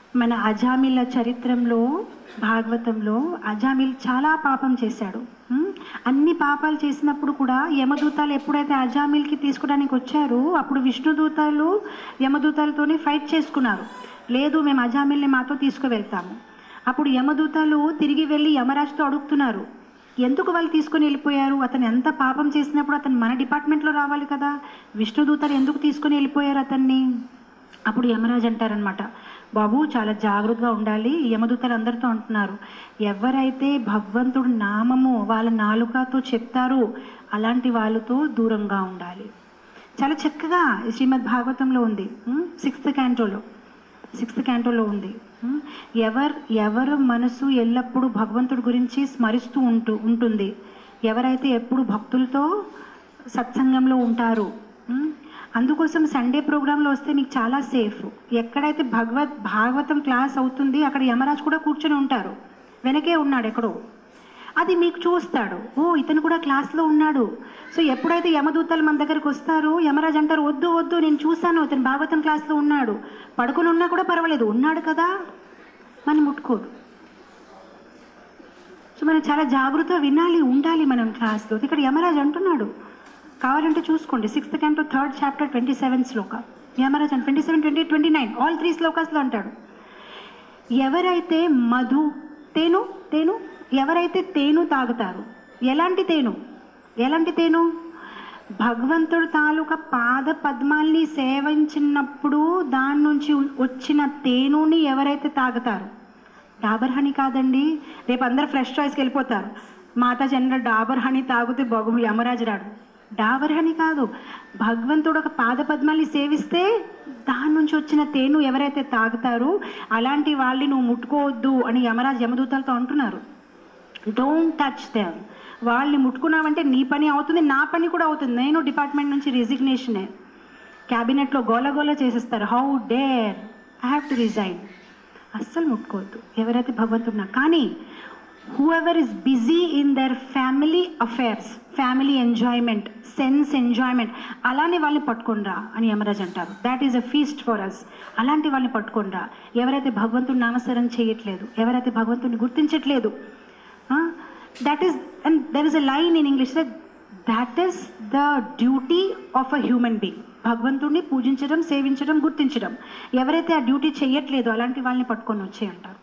మన అజామిల చరిత్రంలో భాగవతంలో అజామిల్ చాలా పాపం చేశాడు ఉమ్, అన్ని పాపాలు చేసినప్పుడు కూడా యమదూతాలు ఎప్పుడైతే అజామిల్కి తీసుకోవడానికి వచ్చారో అప్పుడు విష్ణుదూతాలు యమదూతాలతోనే ఫైట్ చేసుకున్నారు లేదు మేము అజామిల్ని మాతో తీసుకువెళ్తాము అప్పుడు యమదూతాలు తిరిగి వెళ్ళి యమరాజుతో అడుగుతున్నారు ఎందుకు వాళ్ళు తీసుకొని వెళ్ళిపోయారు అతను ఎంత పాపం చేసినప్పుడు అతను మన డిపార్ట్మెంట్లో రావాలి కదా విష్ణుదూతలు ఎందుకు తీసుకొని వెళ్ళిపోయారు అతన్ని అప్పుడు యమరాజు అంటారనమాట బాబు చాలా జాగ్రత్తగా ఉండాలి యమదూతలు అందరితో అంటున్నారు ఎవరైతే భగవంతుడు నామము వాళ్ళ నాలుకతో చెప్తారో అలాంటి వాళ్ళతో దూరంగా ఉండాలి చాలా చక్కగా ఈ శ్రీమద్ భాగవతంలో ఉంది సిక్స్త్ క్యాంటోలో సిక్స్త్ క్యాంటోలో ఉంది ఉమ్, ఎవర్ ఎవరు మనసు ఎల్లప్పుడూ భగవంతుడి గురించి స్మరిస్తూ ఉంటూ ఉంటుంది ఎవరైతే ఎప్పుడు భక్తులతో సత్సంగంలో ఉంటారు ఉమ్, అందుకోసం సండే ప్రోగ్రాంలో వస్తే మీకు చాలా సేఫ్ ఎక్కడైతే భగవత్ భాగవతం క్లాస్ అవుతుంది అక్కడ యమరాజ్ కూడా కూర్చొని ఉంటారు వెనకే ఉన్నాడు ఎక్కడో అది మీకు చూస్తాడు ఓ ఇతను కూడా క్లాస్లో ఉన్నాడు సో ఎప్పుడైతే యమదూతలు మన దగ్గరికి వస్తారో యమరాజ్ అంటారు వద్దు వద్దు నేను చూశాను ఇతను భాగవతం క్లాస్లో ఉన్నాడు పడుకుని ఉన్నా కూడా పర్వాలేదు ఉన్నాడు కదా మనం ముట్టుకోడు సో మనం చాలా జాగ్రత్తగా వినాలి ఉండాలి మనం క్లాస్లో ఇక్కడ యమరాజ్ అంటున్నాడు కావాలంటే చూసుకోండి sixth canto third chapter twenty seven శ్లోక యమరాజ్ అంటే twenty seven twenty twenty nine all three శ్లోకాస్లో అంటాడు ఎవరైతే మధు తేను తేను ఎవరైతే తేను తాగుతారు ఎలాంటి తేను ఎలాంటి తేను భగవంతుడు తాలూకా పాద పద్మాల్ని సేవించినప్పుడు దాని నుంచి వచ్చిన తేనుని ఎవరైతే తాగుతారు డాబర్ హనీ కాదండి రేపు అందరు ఫ్రెష్ చాయిస్కి వెళ్ళిపోతారు మాతా చంద్ర డాబర్ హనీ తాగితే బొగు యమరాజు రాడు డాబర్ హనీ కాదు భగవంతుడు ఒక పాద పద్మాల్ని సేవిస్తే దాని నుంచి వచ్చిన తేను ఎవరైతే తాగుతారో అలాంటి వాళ్ళని నువ్వు ముట్టుకోవద్దు అని యమరాజు యమదూతలతో అంటున్నారు డోంట్ టచ్ దెమ్ వాళ్ళని ముట్టుకున్నావంటే నీ పని అవుతుంది నా పని కూడా అవుతుంది నేను డిపార్ట్మెంట్ నుంచి రిజిగ్నేషనే క్యాబినెట్లో గోల గోల చేసేస్తారు how dare I have to resign అస్సలు ముట్టుకోవద్దు ఎవరైతే భగవంతుడు కానీ whoever is busy in their family affairs family enjoyment sense enjoyment అలానే వాళ్ళని పట్టుకొనిరా అని యమరాజ్ అంటారు that is a feast for us అలాంటి వాళ్ళని పట్టుకొనిరా ఎవరైతే భగవంతుడు నామస్మరణ చేయట్లేదు ఎవరైతే భగవంతుడిని గుర్తించట్లేదు that is and there is a line in English that is the duty of a human being భగవంతుడిని పూజించడం సేవించడం గుర్తించడం ఎవరైతే ఆ డ్యూటీ చేయట్లేదో అలాంటి వాళ్ళని పట్టుకొని వచ్చే అంటారు